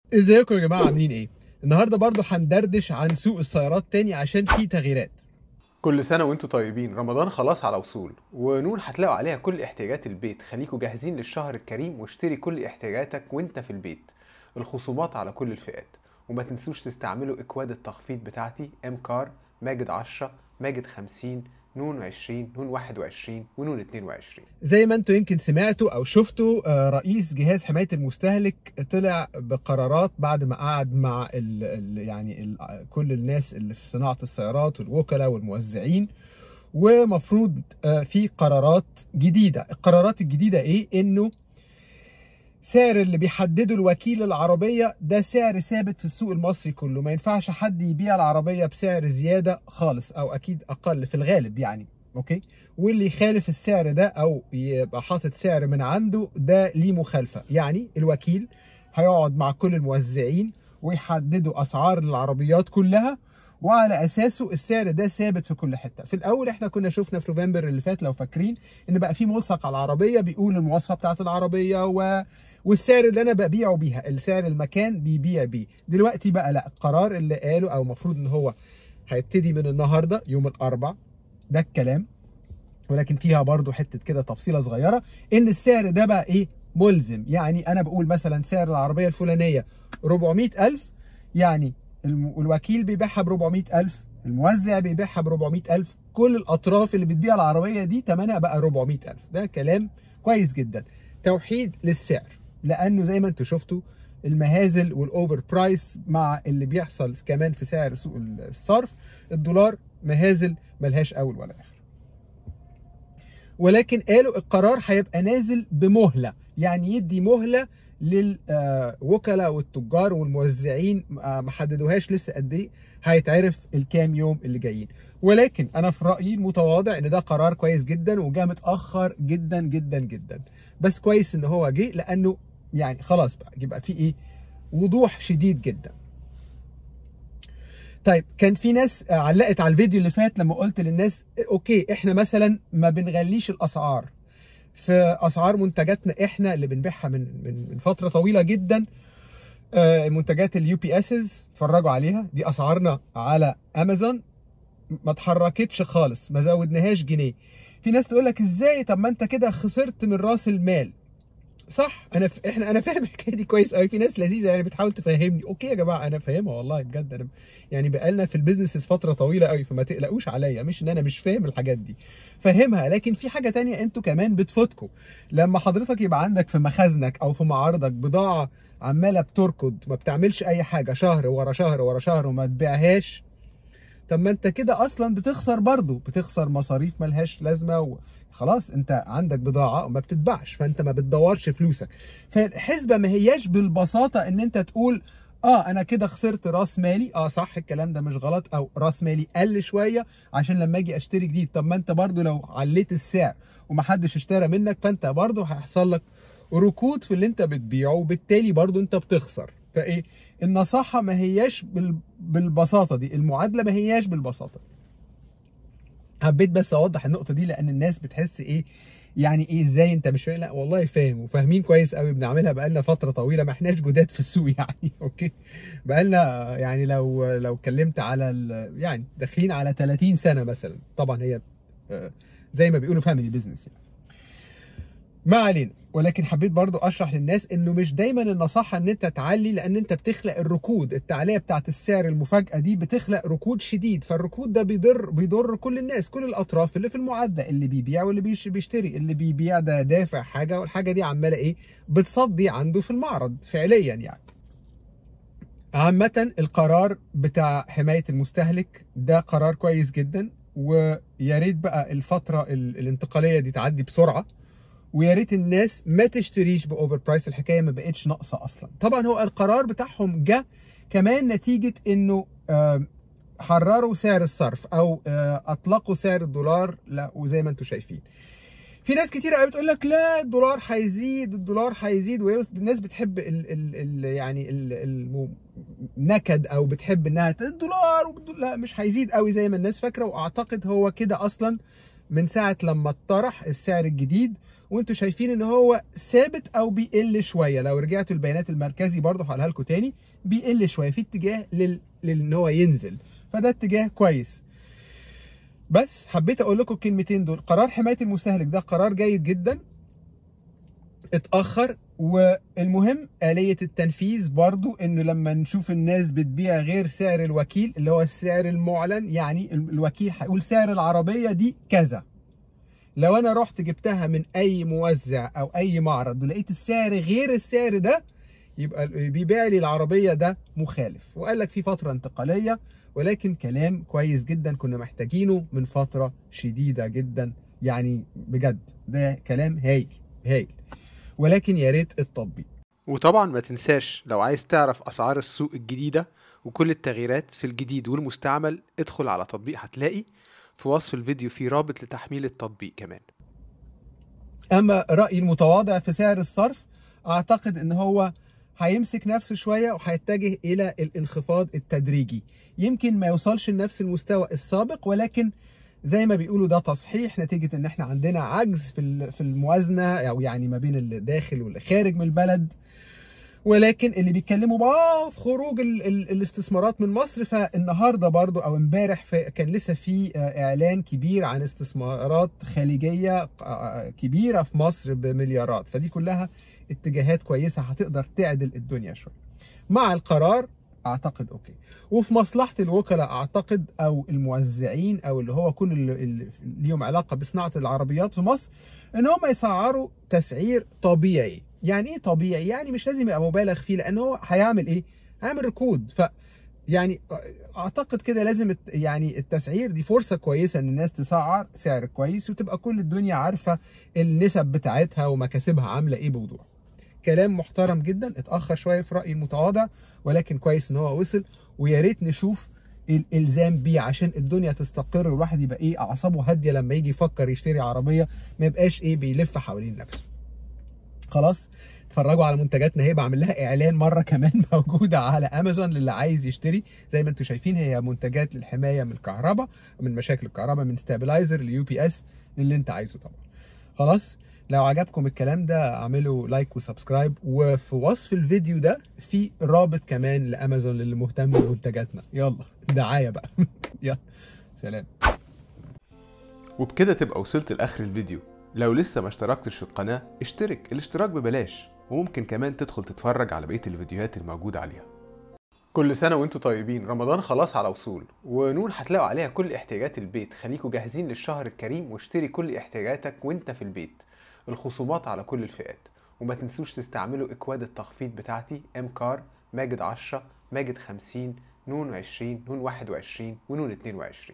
ازيكم يا جماعه عاملين ايه النهارده برضو هندردش عن سوق السيارات تاني عشان في تغييرات كل سنة وانتوا طيبين رمضان خلاص على وصول ونون هتلاقوا عليها كل احتياجات البيت خليكوا جاهزين للشهر الكريم واشتري كل احتياجاتك وانت في البيت الخصومات على كل الفئات وما تنسوش تستعملوا اكواد التخفيض بتاعتي ام كار ماجد 10 ماجد 50 نون 20 نون 21 ونون 22 زي ما انتوا يمكن سمعتوا او شفتوا آه، رئيس جهاز حمايه المستهلك طلع بقرارات بعد ما قعد مع ال ال يعني ال كل الناس اللي في صناعه السيارات والوكلاء والموزعين ومفروض آه، في قرارات جديده القرارات الجديده ايه انه سعر اللي بيحدده الوكيل العربية ده سعر ثابت في السوق المصري كله ما ينفعش حد يبيع العربية بسعر زيادة خالص أو أكيد أقل في الغالب يعني أوكي واللي يخالف السعر ده أو يبقى حاطط سعر من عنده ده ليه مخالفة يعني الوكيل هيقعد مع كل الموزعين ويحددوا أسعار العربيات كلها وعلى اساسه السعر ده ثابت في كل حته في الاول احنا كنا شفنا في نوفمبر اللي فات لو فاكرين ان بقى في ملصق على العربيه بيقول المواصفه بتاعه العربيه و... والسعر اللي انا ببيعه بيها السعر المكان بيبيع بيه دلوقتي بقى لا القرار اللي قاله او المفروض ان هو هيبتدي من النهارده يوم الاربع ده الكلام ولكن فيها برضو حته كده تفصيله صغيره ان السعر ده بقى ايه ملزم يعني انا بقول مثلا سعر العربيه الفلانيه 400000 يعني الم- الوكيل بيبيعها ب 400000 الموزع بيبيعها ب 400000 كل الاطراف اللي بتبيع العربيه دي ثمنها بقى 400000 ده كلام كويس جدا توحيد للسعر لانه زي ما انتم شفتوا المهازل والاوفر برايس مع اللي بيحصل كمان في سعر سوق الصرف الدولار مهازل ملهاش اول ولا اخر ولكن قالوا القرار هيبقى نازل بمهله يعني يدي مهله للوكلاء والتجار والموزعين آه، ما حددوهاش لسه قد ايه هيتعرف الكام يوم اللي جايين ولكن انا في رايي المتواضع ان ده قرار كويس جدا وجاء متاخر جدا جدا جدا بس كويس ان هو جه لانه يعني خلاص بقى يبقى في ايه وضوح شديد جدا طيب كان في ناس آه، علقت على الفيديو اللي فات لما قلت للناس اوكي احنا مثلا ما بنغليش الاسعار في اسعار منتجاتنا احنا اللي بنبيعها من من من فتره طويله جدا آه، منتجات اليو بي اسز اتفرجوا عليها دي اسعارنا على امازون ما اتحركتش خالص ما زودناهاش جنيه في ناس تقول لك ازاي طب ما انت كده خسرت من راس المال صح انا ف... احنا انا فاهم الحكايه دي كويس قوي في ناس لذيذه يعني بتحاول تفهمني اوكي يا جماعه انا فاهمها والله بجد انا يعني بقالنا في البيزنس فتره طويله قوي فما تقلقوش عليا مش ان انا مش فاهم الحاجات دي فاهمها لكن في حاجه تانية انتوا كمان بتفوتكم لما حضرتك يبقى عندك في مخازنك او في معارضك بضاعه عماله بتركض ما بتعملش اي حاجه شهر ورا شهر ورا شهر وما تبيعهاش طب ما انت كده اصلا بتخسر برضه بتخسر مصاريف ملهاش لازمه و... خلاص انت عندك بضاعه وما بتتباعش فانت ما بتدورش فلوسك فالحسبه ما هياش بالبساطه ان انت تقول اه انا كده خسرت راس مالي اه صح الكلام ده مش غلط او راس مالي قل شويه عشان لما اجي اشتري جديد طب ما انت برضو لو عليت السعر ومحدش اشترى منك فانت برضو هيحصل لك ركود في اللي انت بتبيعه وبالتالي برضو انت بتخسر فايه النصيحه ما هياش بال... بالبساطه دي المعادله ما هياش بالبساطه حبيت بس اوضح النقطه دي لان الناس بتحس ايه يعني ايه ازاي انت مش فاهم لا والله فاهم وفاهمين كويس قوي بنعملها بقالنا فتره طويله ما احناش جداد في السوق يعني اوكي بقالنا يعني لو لو اتكلمت على ال- يعني داخلين على 30 سنه مثلا طبعا هي آه، زي ما بيقولوا فاميلي بزنس يعني ما علينا ولكن حبيت برضو اشرح للناس انه مش دايما النصيحه ان انت تعلي لان انت بتخلق الركود التعليه بتاعت السعر المفاجاه دي بتخلق ركود شديد فالركود ده بيضر بيضر كل الناس كل الاطراف اللي في المعادله اللي بيبيع واللي بيش- بيشتري اللي بيبيع ده دافع حاجه والحاجه دي عماله ايه بتصدي عنده في المعرض فعليا يعني عامة القرار بتاع حماية المستهلك ده قرار كويس جدا ويا ريت بقى الفترة ال- الانتقالية دي تعدي بسرعة ويا ريت الناس ما تشتريش باوفر برايس الحكايه ما بقتش ناقصه اصلا طبعا هو القرار بتاعهم جه كمان نتيجه انه آه، حرروا سعر الصرف او آه، اطلقوا سعر الدولار لا وزي ما انتم شايفين في ناس كتير قوي بتقول لك لا الدولار هيزيد الدولار هيزيد والناس بتحب ال ال ال يعني ال ال نكد او بتحب انها ت- الدولار والدول- لا مش هيزيد قوي زي ما الناس فاكره واعتقد هو كده اصلا من ساعه لما اتطرح السعر الجديد وانتوا شايفين ان هو ثابت او بيقل شويه لو رجعتوا البيانات المركزي برضه هقولها لكم تاني بيقل شويه في اتجاه لل... لان هو ينزل فده اتجاه كويس بس حبيت اقول لكم الكلمتين دول قرار حمايه المستهلك ده قرار جيد جدا اتاخر والمهم آلية التنفيذ برضو انه لما نشوف الناس بتبيع غير سعر الوكيل اللي هو السعر المعلن يعني الوكيل هيقول سعر العربية دي كذا لو انا رحت جبتها من اي موزع او اي معرض ولقيت السعر غير السعر ده يبقى بيبيع لي العربية ده مخالف وقال لك في فترة انتقالية ولكن كلام كويس جدا كنا محتاجينه من فترة شديدة جدا يعني بجد ده كلام هايل هايل ولكن يا ريت التطبيق وطبعا ما تنساش لو عايز تعرف اسعار السوق الجديده وكل التغييرات في الجديد والمستعمل ادخل على تطبيق هتلاقي في وصف الفيديو في رابط لتحميل التطبيق كمان اما رايي المتواضع في سعر الصرف اعتقد ان هو هيمسك نفسه شويه وهيتجه الى الانخفاض التدريجي يمكن ما يوصلش لنفس المستوى السابق ولكن زي ما بيقولوا ده تصحيح نتيجه ان احنا عندنا عجز في في الموازنه او يعني ما بين اللي داخل واللي خارج من البلد ولكن اللي بيتكلموا بقى في خروج ال ال الاستثمارات من مصر فالنهارده برضو او امبارح كان لسه في اعلان كبير عن استثمارات خليجيه كبيره في مصر بمليارات فدي كلها اتجاهات كويسه هتقدر تعدل الدنيا شويه مع القرار اعتقد اوكي وفي مصلحه الوكلاء اعتقد او الموزعين او اللي هو كل اللي ليهم علاقه بصناعه العربيات في مصر ان هم يسعروا تسعير طبيعي يعني ايه طبيعي يعني مش لازم يبقى مبالغ فيه لان هو هيعمل ايه هيعمل ركود ف يعني اعتقد كده لازم يعني التسعير دي فرصه كويسه ان الناس تسعر سعر كويس وتبقى كل الدنيا عارفه النسب بتاعتها ومكاسبها عامله ايه بوضوح كلام محترم جدا اتاخر شويه في رايي المتواضع ولكن كويس ان هو وصل ويا ريت نشوف الالزام بيه عشان الدنيا تستقر والواحد يبقى ايه اعصابه هاديه لما يجي يفكر يشتري عربيه ما يبقاش ايه بيلف حوالين نفسه خلاص اتفرجوا على منتجاتنا هي بعمل لها اعلان مره كمان موجوده على امازون للي عايز يشتري زي ما انتم شايفين هي منتجات للحمايه من الكهرباء من مشاكل الكهرباء من ستابلايزر ليو بي اس اللي انت عايزه طبعا خلاص لو عجبكم الكلام ده اعملوا لايك وسبسكرايب وفي وصف الفيديو ده في رابط كمان لامازون للي مهتم بمنتجاتنا يلا دعايه بقى يلا سلام وبكده تبقى وصلت لاخر الفيديو لو لسه ما اشتركتش في القناه اشترك الاشتراك ببلاش وممكن كمان تدخل تتفرج على بقيه الفيديوهات الموجوده عليها كل سنة وانتم طيبين رمضان خلاص على وصول ونون هتلاقوا عليها كل احتياجات البيت خليكوا جاهزين للشهر الكريم واشتري كل احتياجاتك وانت في البيت الخصومات على كل الفئات وما تنسوش تستعملوا اكواد التخفيض بتاعتي ام كار ماجد 10 ماجد 50 نون 20 نون 21 ونون 22